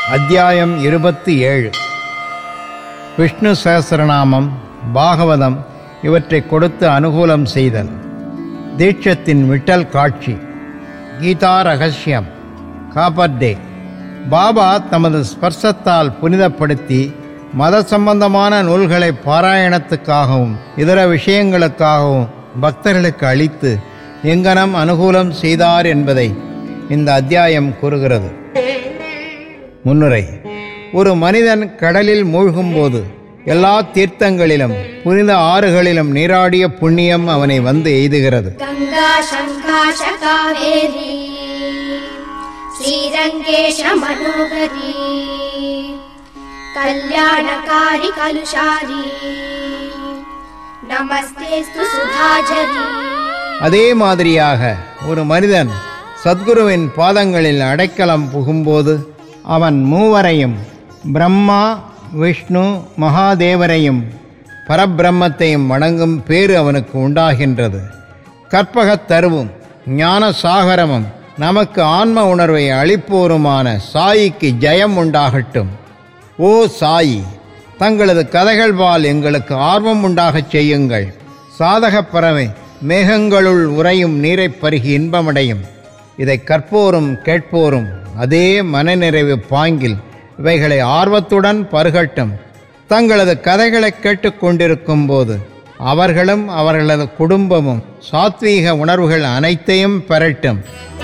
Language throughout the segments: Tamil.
அத்தியாயம் இருபத்தி ஏழு விஷ்ணு சகசிரநாமம் பாகவதம் இவற்றை கொடுத்து அனுகூலம் செய்தல் தீட்சத்தின் விட்டல் காட்சி கீதா ரகசியம் காப்பர்டே பாபா தமது ஸ்பர்சத்தால் புனிதப்படுத்தி மத சம்பந்தமான நூல்களை பாராயணத்துக்காகவும் இதர விஷயங்களுக்காகவும் பக்தர்களுக்கு அளித்து எங்கனம் அனுகூலம் செய்தார் என்பதை இந்த அத்தியாயம் கூறுகிறது முன்னுரை ஒரு மனிதன் கடலில் மூழ்கும்போது எல்லா தீர்த்தங்களிலும் புனித ஆறுகளிலும் நீராடிய புண்ணியம் அவனை வந்து எய்துகிறது गङ्गा शङ्काश कावेरी श्रीरङ्गेश मनोहरी कल्याणकारि कलुषारी नमस्तेऽस्तु सुधाझरी அதே மாதிரியாக ஒரு மனிதன் சத்குருவின் பாதங்களில் அடைக்கலம் புகும்போது அவன் மூவரையும் பிரம்மா விஷ்ணு மகாதேவரையும் பரபிரம்மத்தையும் வணங்கும் பேறு அவனுக்கு உண்டாகின்றது கற்பகத் தருவும் ஞான சாகரமும் நமக்கு ஆன்ம உணர்வை அளிப்போருமான சாயிக்கு ஜெயம் உண்டாகட்டும் ஓ சாயி தங்களது கதைகள் பால் எங்களுக்கு ஆர்வம் உண்டாகச் செய்யுங்கள் சாதகப் பறவை மேகங்களுள் உறையும் நீரைப் பருகி இன்பமடையும் இதை கற்போரும் கேட்போரும் அதே மனநிறைவு பாங்கில் இவைகளை ஆர்வத்துடன் பருகட்டும் தங்களது கதைகளை கேட்டுக்கொண்டிருக்கும் போது அவர்களும் அவர்களது குடும்பமும் சாத்வீக உணர்வுகள் அனைத்தையும் பெறட்டும்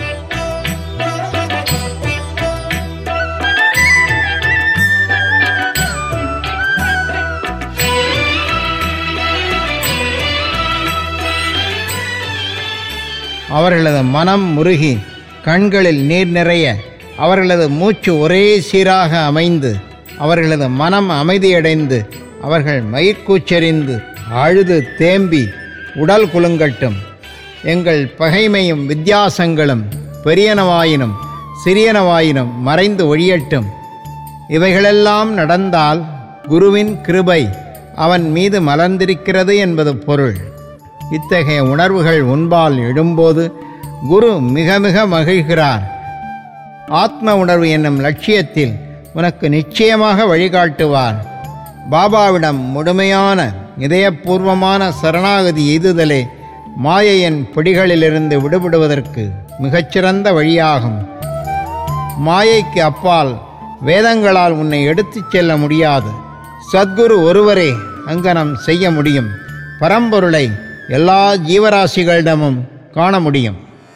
அவர்களது மனம் முருகி கண்களில் நீர் நிறைய அவர்களது மூச்சு ஒரே சீராக அமைந்து அவர்களது மனம் அமைதியடைந்து அவர்கள் மயிர்கூச்செறிந்து அழுது தேம்பி உடல் குலுங்கட்டும் எங்கள் பகைமையும் வித்தியாசங்களும் பெரியனவாயினும் சிறியனவாயினும் மறைந்து ஒழியட்டும் இவைகளெல்லாம் நடந்தால் குருவின் கிருபை அவன் மீது மலர்ந்திருக்கிறது என்பது பொருள் இத்தகைய உணர்வுகள் உன்பால் எழும்போது குரு மிக மிக மகிழ்கிறார் ஆத்ம உணர்வு என்னும் லட்சியத்தில் உனக்கு நிச்சயமாக வழிகாட்டுவார் பாபாவிடம் முழுமையான இதயபூர்வமான சரணாகதி எய்துதலே மாயையின் பிடிகளிலிருந்து விடுபடுவதற்கு மிகச்சிறந்த வழியாகும் மாயைக்கு அப்பால் வேதங்களால் உன்னை எடுத்துச் செல்ல முடியாது சத்குரு ஒருவரே அங்கனம் செய்ய முடியும் பரம்பொருளை எல்லா ஜீவராசிகளிடமும் காண முடியும்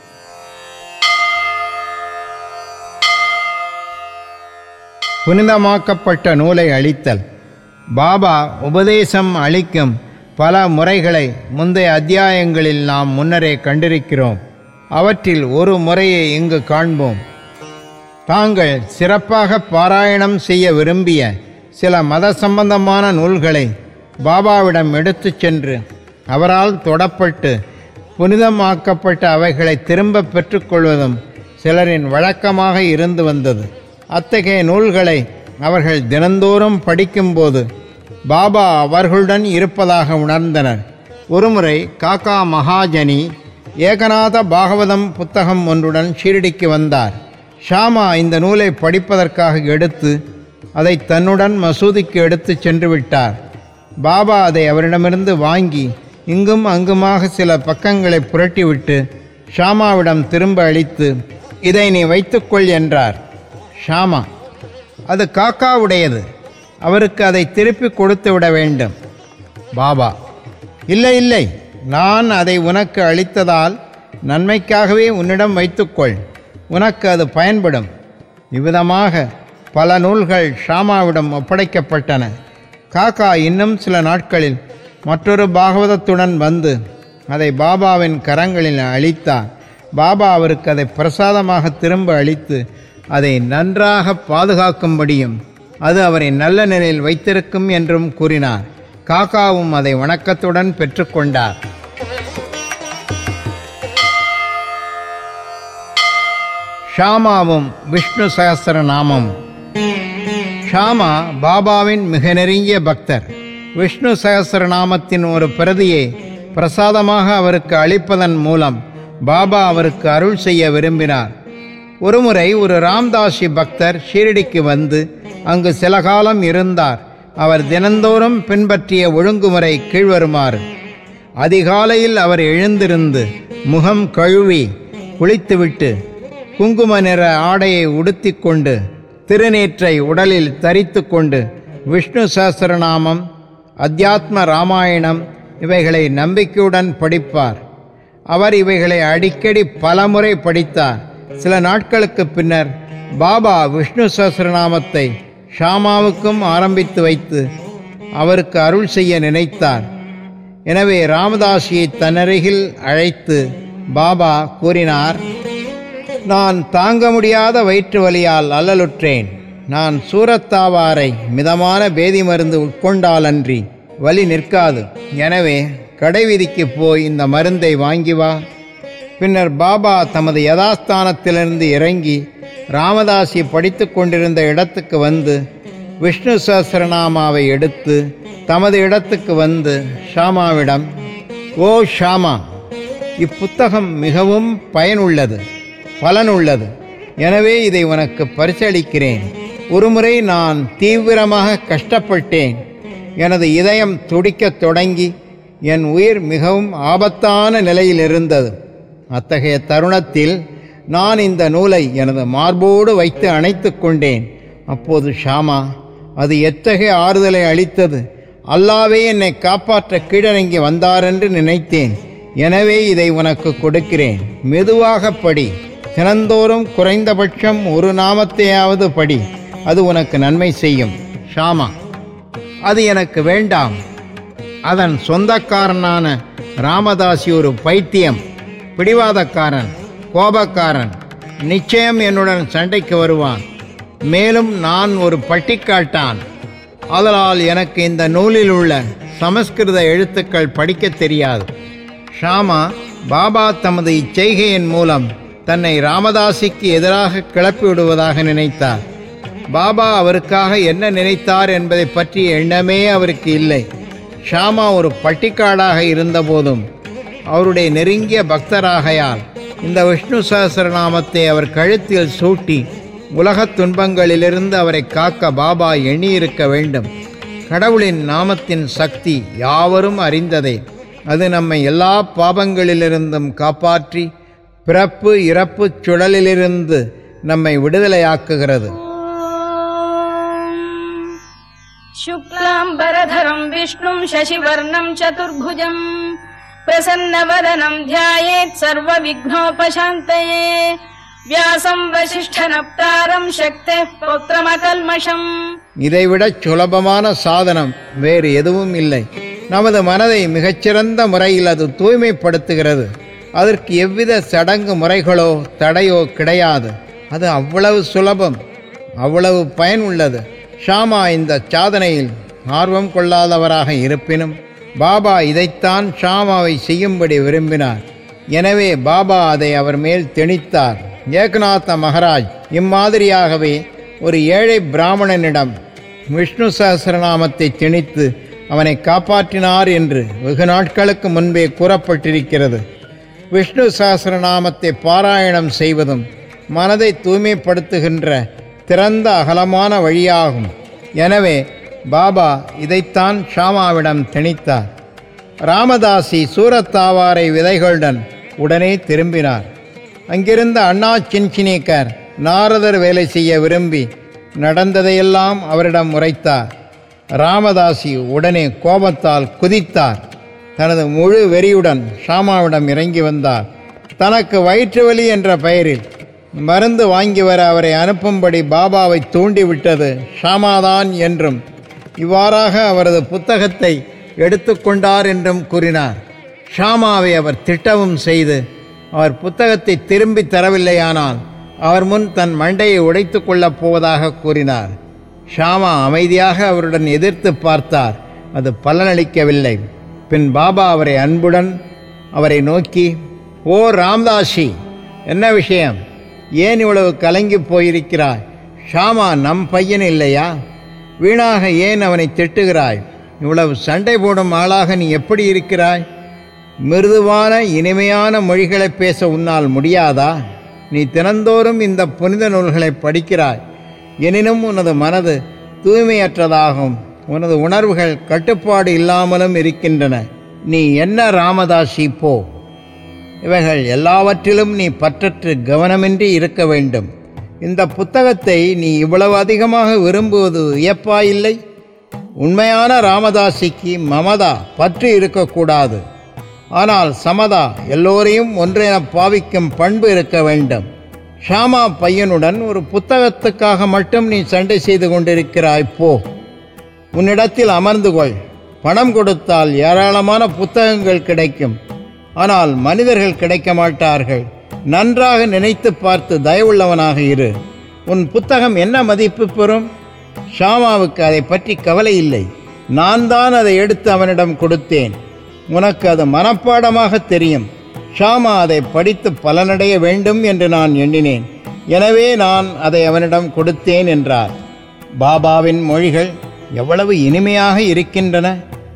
புனிதமாக்கப்பட்ட நூலை அளித்தல் பாபா உபதேசம் அளிக்கும் பல முறைகளை முந்தைய அத்தியாயங்களில் நாம் முன்னரே கண்டிருக்கிறோம் அவற்றில் ஒரு முறையை இங்கு காண்போம் தாங்கள் சிறப்பாக பாராயணம் செய்ய விரும்பிய சில மத சம்பந்தமான நூல்களை பாபாவிடம் எடுத்துச் சென்று அவரால் தொடப்பட்டு புனிதமாக்கப்பட்ட அவைகளை திரும்ப பெற்றுக்கொள்வதும் சிலரின் வழக்கமாக இருந்து வந்தது அத்தகைய நூல்களை அவர்கள் தினந்தோறும் படிக்கும்போது பாபா அவர்களுடன் இருப்பதாக உணர்ந்தனர் ஒருமுறை காக்கா மகாஜனி ஏகநாத பாகவதம் புத்தகம் ஒன்றுடன் ஷீரடிக்கு வந்தார் ஷாமா இந்த நூலை படிப்பதற்காக எடுத்து அதை தன்னுடன் மசூதிக்கு எடுத்துச் சென்று விட்டார் பாபா அதை அவரிடமிருந்து வாங்கி இங்கும் அங்குமாக சில பக்கங்களை புரட்டிவிட்டு ஷாமாவிடம் திரும்ப அளித்து இதை நீ வைத்துக்கொள் என்றார் ஷாமா அது காக்காவுடையது அவருக்கு அதை திருப்பி கொடுத்து விட வேண்டும் பாபா இல்லை இல்லை நான் அதை உனக்கு அளித்ததால் நன்மைக்காகவே உன்னிடம் வைத்துக்கொள் உனக்கு அது பயன்படும் இவ்விதமாக பல நூல்கள் ஷாமாவிடம் ஒப்படைக்கப்பட்டன காக்கா இன்னும் சில நாட்களில் மற்றொரு பாகவதத்துடன் வந்து அதை பாபாவின் கரங்களில் அளித்தார் பாபா அவருக்கு அதை பிரசாதமாக திரும்ப அளித்து அதை நன்றாக பாதுகாக்கும்படியும் அது அவரை நல்ல நிலையில் வைத்திருக்கும் என்றும் கூறினார் காக்காவும் அதை வணக்கத்துடன் பெற்றுக்கொண்டார் ஷாமாவும் விஷ்ணு சகஸ்திர நாமம் ஷாமா பாபாவின் மிக நெருங்கிய பக்தர் விஷ்ணு சகஸ்திர நாமத்தின் ஒரு பிரதியை பிரசாதமாக அவருக்கு அளிப்பதன் மூலம் பாபா அவருக்கு அருள் செய்ய விரும்பினார் ஒருமுறை ஒரு ராம்தாசி பக்தர் ஷீரடிக்கு வந்து அங்கு சில காலம் இருந்தார் அவர் தினந்தோறும் பின்பற்றிய ஒழுங்குமுறை கீழ்வருமாறு அதிகாலையில் அவர் எழுந்திருந்து முகம் கழுவி குளித்துவிட்டு குங்கும நிற ஆடையை உடுத்திக்கொண்டு திருநீற்றை உடலில் தரித்து கொண்டு விஷ்ணு சஹஸ்ரநாமம் அத்தியாத்ம ராமாயணம் இவைகளை நம்பிக்கையுடன் படிப்பார் அவர் இவைகளை அடிக்கடி பலமுறை படித்தார் சில நாட்களுக்கு பின்னர் பாபா விஷ்ணு சஹஸ்ரநாமத்தை ஷாமாவுக்கும் ஆரம்பித்து வைத்து அவருக்கு அருள் செய்ய நினைத்தார் எனவே ராமதாசியை தன்னருகில் அழைத்து பாபா கூறினார் நான் தாங்க முடியாத வயிற்று வலியால் அல்லலுற்றேன் நான் சூரத்தாவாரை மிதமான பேதி மருந்து உட்கொண்டாலன்றி வலி நிற்காது எனவே கடைவீதிக்கு போய் இந்த மருந்தை வாங்கி வா பின்னர் பாபா தமது யதாஸ்தானத்திலிருந்து இறங்கி ராமதாசி படித்து கொண்டிருந்த இடத்துக்கு வந்து விஷ்ணு சஹஸ்ரநாமாவை எடுத்து தமது இடத்துக்கு வந்து ஷாமாவிடம் ஓ ஷாமா இப்புத்தகம் மிகவும் பயனுள்ளது பலனுள்ளது எனவே இதை உனக்கு பரிசளிக்கிறேன் ஒருமுறை நான் தீவிரமாக கஷ்டப்பட்டேன் எனது இதயம் துடிக்கத் தொடங்கி என் உயிர் மிகவும் ஆபத்தான நிலையில் இருந்தது அத்தகைய தருணத்தில் நான் இந்த நூலை எனது மார்போடு வைத்து அணைத்து கொண்டேன் அப்போது ஷாமா அது எத்தகைய ஆறுதலை அளித்தது அல்லாவே என்னை காப்பாற்ற கீழறங்கி வந்தாரென்று நினைத்தேன் எனவே இதை உனக்கு கொடுக்கிறேன் மெதுவாக படி தினந்தோறும் குறைந்தபட்சம் ஒரு நாமத்தையாவது படி அது உனக்கு நன்மை செய்யும் ஷாமா அது எனக்கு வேண்டாம் அதன் சொந்தக்காரனான ராமதாசி ஒரு பைத்தியம் பிடிவாதக்காரன் கோபக்காரன் நிச்சயம் என்னுடன் சண்டைக்கு வருவான் மேலும் நான் ஒரு பட்டிக்காட்டான் அதனால் எனக்கு இந்த நூலில் உள்ள சமஸ்கிருத எழுத்துக்கள் படிக்கத் தெரியாது ஷாமா பாபா தமது இச்செய்கையின் மூலம் தன்னை ராமதாசிக்கு எதிராக கிளப்பி விடுவதாக நினைத்தார் பாபா அவருக்காக என்ன நினைத்தார் என்பதை பற்றிய எண்ணமே அவருக்கு இல்லை ஷாமா ஒரு பட்டிக்காடாக இருந்தபோதும் அவருடைய நெருங்கிய பக்தராகையால் இந்த விஷ்ணு சஹஸ்ரநாமத்தை அவர் கழுத்தில் சூட்டி உலகத் துன்பங்களிலிருந்து அவரை காக்க பாபா எண்ணியிருக்க வேண்டும் கடவுளின் நாமத்தின் சக்தி யாவரும் அறிந்ததே அது நம்மை எல்லா பாபங்களிலிருந்தும் காப்பாற்றி பிறப்பு இறப்பு சுழலிலிருந்து நம்மை விடுதலையாக்குகிறது शुक्लाम्बरधरम् विष्णुम् शशिवर्णम् चतुर्भुजम् प्रसन्नवदनम् ध्यायेत् सर्वविघ्नोपशान्तये व्यासम् वसिष्ठनप्तारम् शक्तेः पौत्रमकल्मषम् இதைவிடச் சுலபமான சாதனம் வேறு எதுவும் இல்லை நமது மனதை மிகச்சிறந்த முறையில் அது தூய்மைப்படுத்துகிறது அதற்கு எவ்வித சடங்கு முறைகளோ தடையோ கிடையாது அது அவ்வளவு சுலபம் அவ்வளவு பயனுள்ளது ஷாமா இந்த சாதனையில் ஆர்வம் கொள்ளாதவராக இருப்பினும் பாபா இதைத்தான் ஷாமாவை செய்யும்படி விரும்பினார் எனவே பாபா அதை அவர் மேல் திணித்தார் ஏகநாத மகாராஜ் இம்மாதிரியாகவே ஒரு ஏழை பிராமணனிடம் விஷ்ணு சஹஸ்ரநாமத்தை திணித்து அவனை காப்பாற்றினார் என்று வெகு நாட்களுக்கு முன்பே கூறப்பட்டிருக்கிறது விஷ்ணு சஹஸ்ரநாமத்தை பாராயணம் செய்வதும் மனதை தூய்மைப்படுத்துகின்ற திறந்த அகலமான வழியாகும் எனவே பாபா இதைத்தான் ஷாமாவிடம் திணித்தார் ராமதாசி சூரத்தாவாரை விதைகளுடன் உடனே திரும்பினார் அங்கிருந்த அண்ணா சின்சினேக்கர் நாரதர் வேலை செய்ய விரும்பி நடந்ததையெல்லாம் அவரிடம் உரைத்தார் ராமதாசி உடனே கோபத்தால் குதித்தார் தனது முழு வெறியுடன் ஷாமாவிடம் இறங்கி வந்தார் தனக்கு வயிற்று வலி என்ற பெயரில் மருந்து வாங்கி வர அவரை அனுப்பும்படி பாபாவை தூண்டிவிட்டது ஷாமாதான் என்றும் இவ்வாறாக அவரது புத்தகத்தை எடுத்துக்கொண்டார் என்றும் கூறினார் ஷாமாவை அவர் திட்டவும் செய்து அவர் புத்தகத்தை திரும்பி தரவில்லையானால் அவர் முன் தன் மண்டையை உடைத்துக் கொள்ளப் போவதாக கூறினார் ஷாமா அமைதியாக அவருடன் எதிர்த்து பார்த்தார் அது பலனளிக்கவில்லை பின் பாபா அவரை அன்புடன் அவரை நோக்கி ஓ ராம்தாசி என்ன விஷயம் ஏன் இவ்வளவு கலங்கி போயிருக்கிறாய் ஷாமா நம் பையன் இல்லையா வீணாக ஏன் அவனை திட்டுகிறாய் இவ்வளவு சண்டை போடும் ஆளாக நீ எப்படி இருக்கிறாய் மிருதுவான இனிமையான மொழிகளை பேச உன்னால் முடியாதா நீ தினந்தோறும் இந்த புனித நூல்களை படிக்கிறாய் எனினும் உனது மனது தூய்மையற்றதாகும் உனது உணர்வுகள் கட்டுப்பாடு இல்லாமலும் இருக்கின்றன நீ என்ன ராமதாசி போ இவைகள் எல்லாவற்றிலும் நீ பற்றற்று கவனமின்றி இருக்க வேண்டும் இந்த புத்தகத்தை நீ இவ்வளவு அதிகமாக விரும்புவது வியப்பாயில்லை உண்மையான ராமதாசிக்கு மமதா பற்று இருக்கக்கூடாது ஆனால் சமதா எல்லோரையும் ஒன்றென பாவிக்கும் பண்பு இருக்க வேண்டும் ஷாமா பையனுடன் ஒரு புத்தகத்துக்காக மட்டும் நீ சண்டை செய்து கொண்டிருக்கிறாய் போ உன்னிடத்தில் அமர்ந்து கொள் பணம் கொடுத்தால் ஏராளமான புத்தகங்கள் கிடைக்கும் ஆனால் மனிதர்கள் கிடைக்க மாட்டார்கள் நன்றாக நினைத்து பார்த்து தயவுள்ளவனாக இரு உன் புத்தகம் என்ன மதிப்பு பெறும் ஷாமாவுக்கு அதை பற்றி கவலை இல்லை நான் தான் அதை எடுத்து அவனிடம் கொடுத்தேன் உனக்கு அது மனப்பாடமாக தெரியும் ஷாமா அதை படித்து பலனடைய வேண்டும் என்று நான் எண்ணினேன் எனவே நான் அதை அவனிடம் கொடுத்தேன் என்றார் பாபாவின் மொழிகள் எவ்வளவு இனிமையாக இருக்கின்றன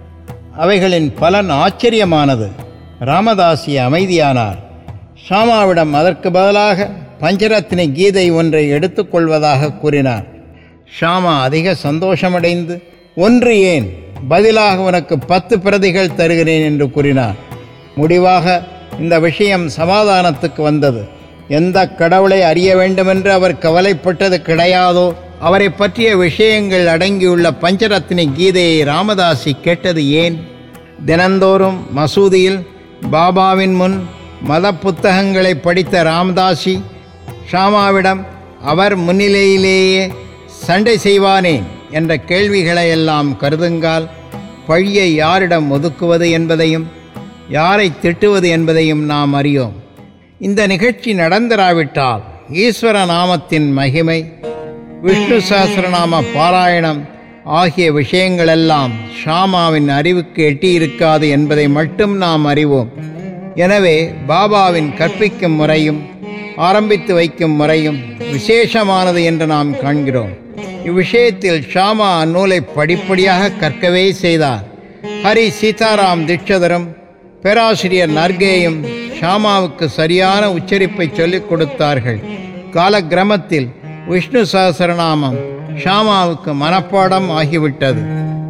அவைகளின் பலன் ஆச்சரியமானது ராமதாசி அமைதியானார் ஷாமாவிடம் அதற்கு பதிலாக பஞ்சரத்னி கீதை ஒன்றை எடுத்துக்கொள்வதாக கூறினார் ஷாமா அதிக சந்தோஷமடைந்து ஒன்று ஏன் பதிலாக உனக்கு பத்து பிரதிகள் தருகிறேன் என்று கூறினார் முடிவாக இந்த விஷயம் சமாதானத்துக்கு வந்தது எந்த கடவுளை அறிய வேண்டுமென்று அவர் கவலைப்பட்டது கிடையாதோ அவரை பற்றிய விஷயங்கள் அடங்கியுள்ள பஞ்சரத்னி கீதையை ராமதாசி கேட்டது ஏன் தினந்தோறும் மசூதியில் பாபாவின் முன் மத புத்தகங்களை படித்த ராமதாசி ஷாமாவிடம் அவர் முன்னிலையிலேயே சண்டை செய்வானேன் என்ற கேள்விகளை எல்லாம் கருதுங்கால் பழியை யாரிடம் ஒதுக்குவது என்பதையும் யாரை திட்டுவது என்பதையும் நாம் அறியோம் இந்த நிகழ்ச்சி நடந்திராவிட்டால் ஈஸ்வர நாமத்தின் மகிமை விஷ்ணு சஹஸ்ரநாம பாராயணம் ஆகிய விஷயங்களெல்லாம் ஷாமாவின் அறிவுக்கு எட்டியிருக்காது என்பதை மட்டும் நாம் அறிவோம் எனவே பாபாவின் கற்பிக்கும் முறையும் ஆரம்பித்து வைக்கும் முறையும் விசேஷமானது என்று நாம் காண்கிறோம் இவ்விஷயத்தில் ஷாமா அந்நூலை படிப்படியாக கற்கவே செய்தார் ஹரி சீதாராம் தீட்சதரும் பேராசிரியர் நர்கேயும் ஷாமாவுக்கு சரியான உச்சரிப்பை சொல்லிக் கொடுத்தார்கள் காலக்கிரமத்தில் விஷ்ணு சஹஸ்ரநாமம் ஷாமாவுக்கு மனப்பாடம் ஆகிவிட்டது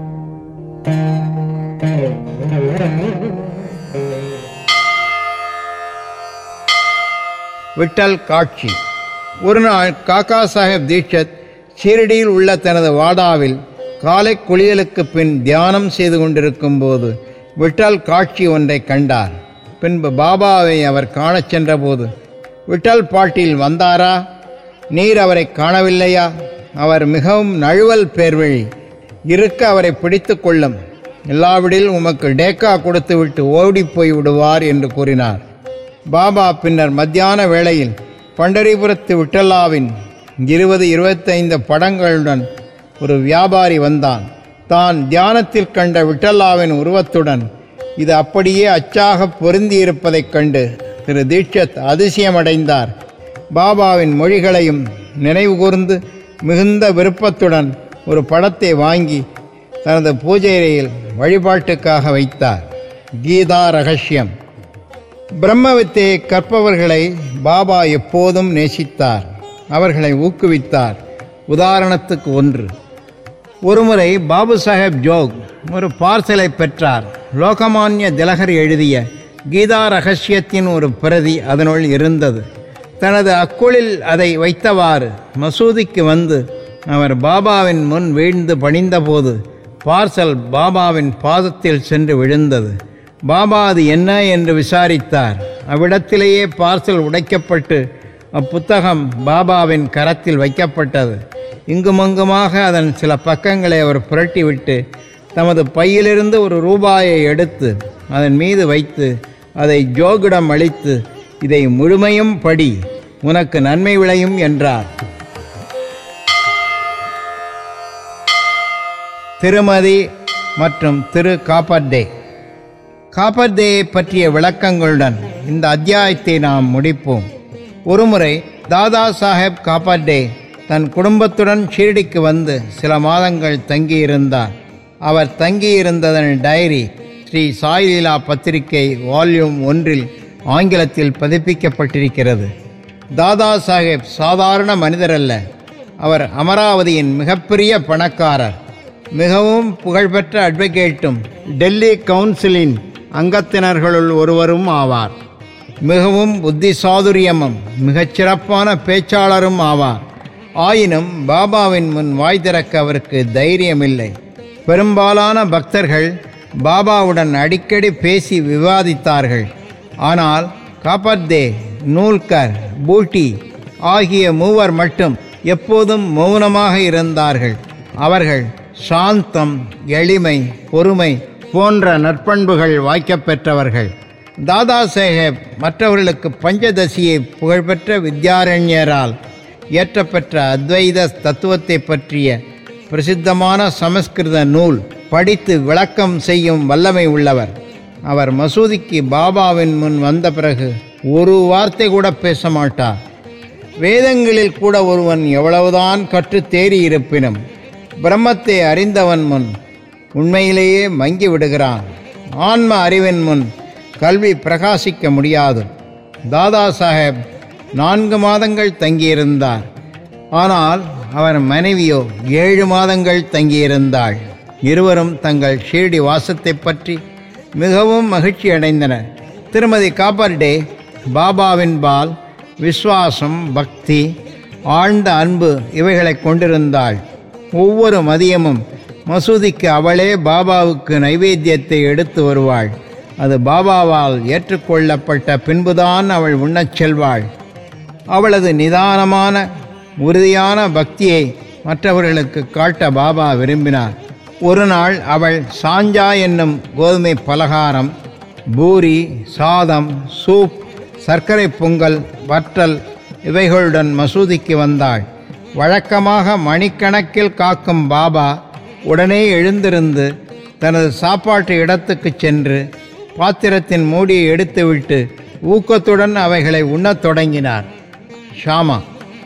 விட்டல் காட்சி ஒரு நாள் காக்கா சாஹேப் தீட்சத் ஷீரடியில் உள்ள தனது வாடாவில் காலை குளியலுக்கு பின் தியானம் செய்து கொண்டிருக்கும் போது விட்டல் காட்சி ஒன்றை கண்டார் பின்பு பாபாவை அவர் காணச் சென்றபோது விட்டல் பாட்டில் வந்தாரா நீர் அவரை காணவில்லையா அவர் மிகவும் நழுவல் பேர்வழி இருக்க அவரை பிடித்து கொள்ளும் இல்லாவிடில் உமக்கு டேக்கா கொடுத்துவிட்டு ஓடிப் போய் விடுவார் என்று கூறினார் பாபா பின்னர் மத்தியான வேளையில் பண்டரிபுரத்து விட்டல்லாவின் இருபது இருபத்தைந்து படங்களுடன் ஒரு வியாபாரி வந்தான் தான் தியானத்தில் கண்ட விட்டல்லாவின் உருவத்துடன் இது அப்படியே அச்சாக பொருந்தியிருப்பதைக் கண்டு திரு தீட்சத் அதிசயமடைந்தார் பாபாவின் மொழிகளையும் நினைவு கூர்ந்து மிகுந்த விருப்பத்துடன் ஒரு படத்தை வாங்கி தனது பூஜையறையில் வழிபாட்டுக்காக வைத்தார் கீதா ரகசியம் பிரம்ம வித்தையை கற்பவர்களை பாபா எப்போதும் நேசித்தார் அவர்களை ஊக்குவித்தார் உதாரணத்துக்கு ஒன்று ஒருமுறை பாபு சாஹேப் ஜோக் ஒரு பார்சலை பெற்றார் லோகமான்ய திலகர் எழுதிய கீதா ரகசியத்தின் ஒரு பிரதி அதனுள் இருந்தது தனது அக்குளில் அதை வைத்தவாறு மசூதிக்கு வந்து அவர் பாபாவின் முன் வீழ்ந்து பணிந்தபோது பார்சல் பாபாவின் பாதத்தில் சென்று விழுந்தது பாபா அது என்ன என்று விசாரித்தார் அவ்விடத்திலேயே பார்சல் உடைக்கப்பட்டு அப்புத்தகம் பாபாவின் கரத்தில் வைக்கப்பட்டது இங்குமங்குமாக அதன் சில பக்கங்களை அவர் புரட்டிவிட்டு தமது பையிலிருந்து ஒரு ரூபாயை எடுத்து அதன் மீது வைத்து அதை ஜோகிடம் அளித்து இதை முழுமையும் படி உனக்கு நன்மை விளையும் என்றார் திருமதி மற்றும் திரு காப்பர்டே காப்பர்தேயை பற்றிய விளக்கங்களுடன் இந்த அத்தியாயத்தை நாம் முடிப்போம் ஒருமுறை தாதா சாஹேப் காப்பர்டே தன் குடும்பத்துடன் ஷீரடிக்கு வந்து சில மாதங்கள் தங்கியிருந்தார் அவர் தங்கியிருந்ததன் டைரி ஸ்ரீ சாய்லீலா பத்திரிகை வால்யூம் ஒன்றில் ஆங்கிலத்தில் பதிப்பிக்கப்பட்டிருக்கிறது தாதா சாஹேப் சாதாரண மனிதரல்ல அவர் அமராவதியின் மிகப்பெரிய பணக்காரர் மிகவும் புகழ்பெற்ற அட்வொகேட்டும் டெல்லி கவுன்சிலின் அங்கத்தினர்களுள் ஒருவரும் ஆவார் மிகவும் புத்தி சாதுரியமும் மிகச்சிறப்பான பேச்சாளரும் ஆவார் ஆயினும் பாபாவின் முன் வாய் திறக்க அவருக்கு தைரியமில்லை பெரும்பாலான பக்தர்கள் பாபாவுடன் அடிக்கடி பேசி விவாதித்தார்கள் ஆனால் காப்பர்தே நூல்கர் பூட்டி ஆகிய மூவர் மட்டும் எப்போதும் மௌனமாக இருந்தார்கள் அவர்கள் சாந்தம் எளிமை பொறுமை போன்ற நற்பண்புகள் வாய்க்கப் பெற்றவர்கள் தாதா சாஹேப் மற்றவர்களுக்கு பஞ்சதசியை புகழ்பெற்ற வித்யாரண்யரால் இயற்றப்பெற்ற அத்வைத தத்துவத்தை பற்றிய பிரசித்தமான சமஸ்கிருத நூல் படித்து விளக்கம் செய்யும் வல்லமை உள்ளவர் அவர் மசூதிக்கு பாபாவின் முன் வந்த பிறகு ஒரு வார்த்தை கூட பேச மாட்டார் வேதங்களில் கூட ஒருவன் எவ்வளவுதான் கற்று தேறி இருப்பினும் பிரம்மத்தை அறிந்தவன் முன் உண்மையிலேயே மங்கி விடுகிறான் ஆன்ம அறிவின் முன் கல்வி பிரகாசிக்க முடியாது தாதா சாஹேப் நான்கு மாதங்கள் தங்கியிருந்தார் ஆனால் அவர் மனைவியோ ஏழு மாதங்கள் தங்கியிருந்தாள் இருவரும் தங்கள் ஷீரடி வாசத்தை பற்றி மிகவும் மகிழ்ச்சி அடைந்தனர் திருமதி காப்பர்டே பாபாவின் பால் விஸ்வாசம் பக்தி ஆழ்ந்த அன்பு இவைகளை கொண்டிருந்தாள் ஒவ்வொரு மதியமும் மசூதிக்கு அவளே பாபாவுக்கு நைவேத்தியத்தை எடுத்து வருவாள் அது பாபாவால் ஏற்றுக்கொள்ளப்பட்ட பின்புதான் அவள் உண்ணச் செல்வாள் அவளது நிதானமான உறுதியான பக்தியை மற்றவர்களுக்கு காட்ட பாபா விரும்பினார் ஒரு நாள் அவள் சாஞ்சா என்னும் கோதுமை பலகாரம் பூரி சாதம் சூப் சர்க்கரை பொங்கல் வற்றல் இவைகளுடன் மசூதிக்கு வந்தாள் வழக்கமாக மணிக்கணக்கில் காக்கும் பாபா உடனே எழுந்திருந்து தனது சாப்பாட்டு இடத்துக்கு சென்று பாத்திரத்தின் மூடியை எடுத்துவிட்டு ஊக்கத்துடன் அவைகளை உண்ணத் தொடங்கினார் ஷாமா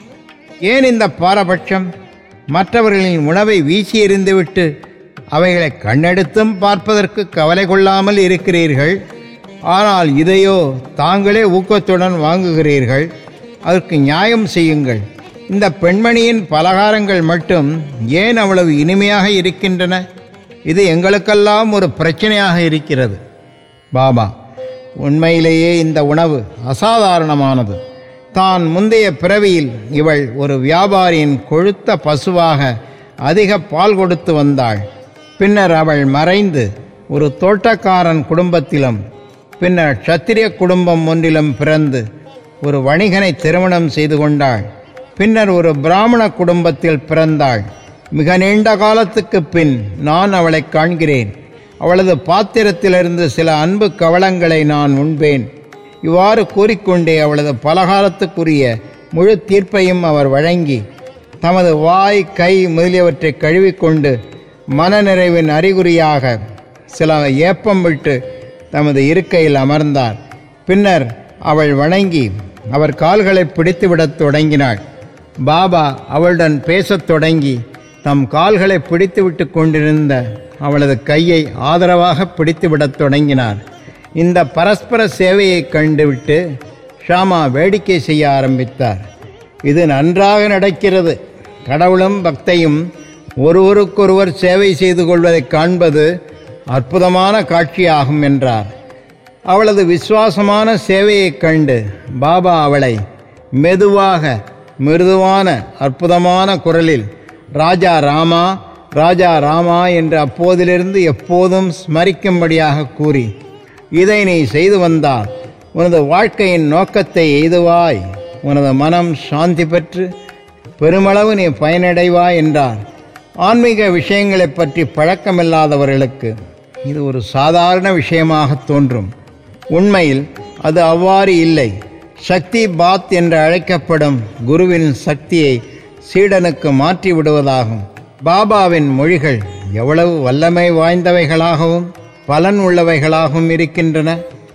ஏன் இந்த பாரபட்சம் மற்றவர்களின் உணவை வீசி எறிந்துவிட்டு அவைகளை கண்ணெடுத்தும் பார்ப்பதற்கு கவலை கொள்ளாமல் இருக்கிறீர்கள் ஆனால் இதையோ தாங்களே ஊக்கத்துடன் வாங்குகிறீர்கள் அதற்கு நியாயம் செய்யுங்கள் இந்த பெண்மணியின் பலகாரங்கள் மட்டும் ஏன் அவ்வளவு இனிமையாக இருக்கின்றன இது எங்களுக்கெல்லாம் ஒரு பிரச்சனையாக இருக்கிறது பாபா உண்மையிலேயே இந்த உணவு அசாதாரணமானது தான் முந்தைய பிறவியில் இவள் ஒரு வியாபாரியின் கொழுத்த பசுவாக அதிக பால் கொடுத்து வந்தாள் பின்னர் அவள் மறைந்து ஒரு தோட்டக்காரன் குடும்பத்திலும் பின்னர் சத்திரிய குடும்பம் ஒன்றிலும் பிறந்து ஒரு வணிகனை திருமணம் செய்து கொண்டாள் பின்னர் ஒரு பிராமண குடும்பத்தில் பிறந்தாள் மிக நீண்ட காலத்துக்கு பின் நான் அவளை காண்கிறேன் அவளது பாத்திரத்திலிருந்து சில அன்பு கவளங்களை நான் உண்பேன் இவ்வாறு கூறிக்கொண்டே அவளது பலகாரத்துக்குரிய முழு தீர்ப்பையும் அவர் வழங்கி தமது வாய் கை முதலியவற்றை கழுவிக்கொண்டு மனநிறைவின் அறிகுறியாக சில ஏப்பம் விட்டு தமது இருக்கையில் அமர்ந்தார் பின்னர் அவள் வணங்கி அவர் கால்களை பிடித்துவிடத் தொடங்கினாள் பாபா அவளுடன் பேசத் தொடங்கி தம் கால்களை பிடித்துவிட்டு கொண்டிருந்த அவளது கையை ஆதரவாக பிடித்துவிடத் தொடங்கினார் இந்த பரஸ்பர சேவையை கண்டுவிட்டு ஷாமா வேடிக்கை செய்ய ஆரம்பித்தார் இது நன்றாக நடக்கிறது கடவுளும் பக்தையும் ஒருவருக்கொருவர் சேவை செய்து கொள்வதைக் காண்பது அற்புதமான காட்சியாகும் என்றார் அவளது விசுவாசமான சேவையைக் கண்டு பாபா அவளை மெதுவாக மிருதுவான அற்புதமான குரலில் ராஜா ராமா ராஜா ராமா என்று அப்போதிலிருந்து எப்போதும் ஸ்மரிக்கும்படியாக கூறி இதை நீ செய்து வந்தால் உனது வாழ்க்கையின் நோக்கத்தை எய்துவாய் உனது மனம் சாந்தி பெற்று பெருமளவு நீ பயனடைவாய் என்றார் ஆன்மீக விஷயங்களைப் பற்றி பழக்கமில்லாதவர்களுக்கு இது ஒரு சாதாரண விஷயமாக தோன்றும் உண்மையில் அது அவ்வாறு இல்லை சக்தி பாத் என்று அழைக்கப்படும் குருவின் சக்தியை சீடனுக்கு மாற்றி விடுவதாகும் பாபாவின் மொழிகள் எவ்வளவு வல்லமை வாய்ந்தவைகளாகவும் பலன் உள்ளவைகளாகவும் இருக்கின்றன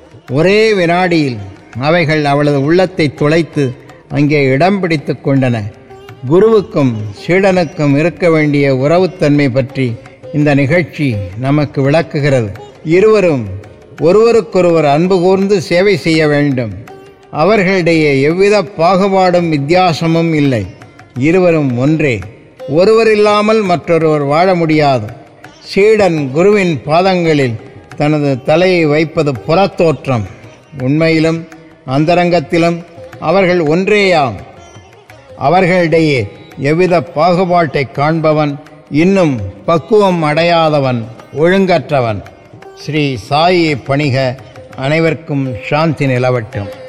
ஒரே வினாடியில் அவைகள் அவளது உள்ளத்தை துளைத்து அங்கே இடம் பிடித்து கொண்டன குருவுக்கும் சீடனுக்கும் இருக்க வேண்டிய உறவுத்தன்மை பற்றி இந்த நிகழ்ச்சி நமக்கு விளக்குகிறது இருவரும் ஒருவருக்கொருவர் அன்பு கூர்ந்து சேவை செய்ய வேண்டும் அவர்களிடையே எவ்வித பாகுபாடும் வித்தியாசமும் இல்லை இருவரும் ஒன்றே ஒருவர் இல்லாமல் மற்றொருவர் வாழ முடியாது சீடன் குருவின் பாதங்களில் தனது தலையை வைப்பது புறத்தோற்றம் உண்மையிலும் அந்தரங்கத்திலும் அவர்கள் ஒன்றேயாம் அவர்களிடையே எவ்வித பாகுபாட்டை காண்பவன் இன்னும் பக்குவம் அடையாதவன் ஒழுங்கற்றவன் ஸ்ரீ சாயை பணிக அனைவருக்கும் சாந்தி நிலவட்டும்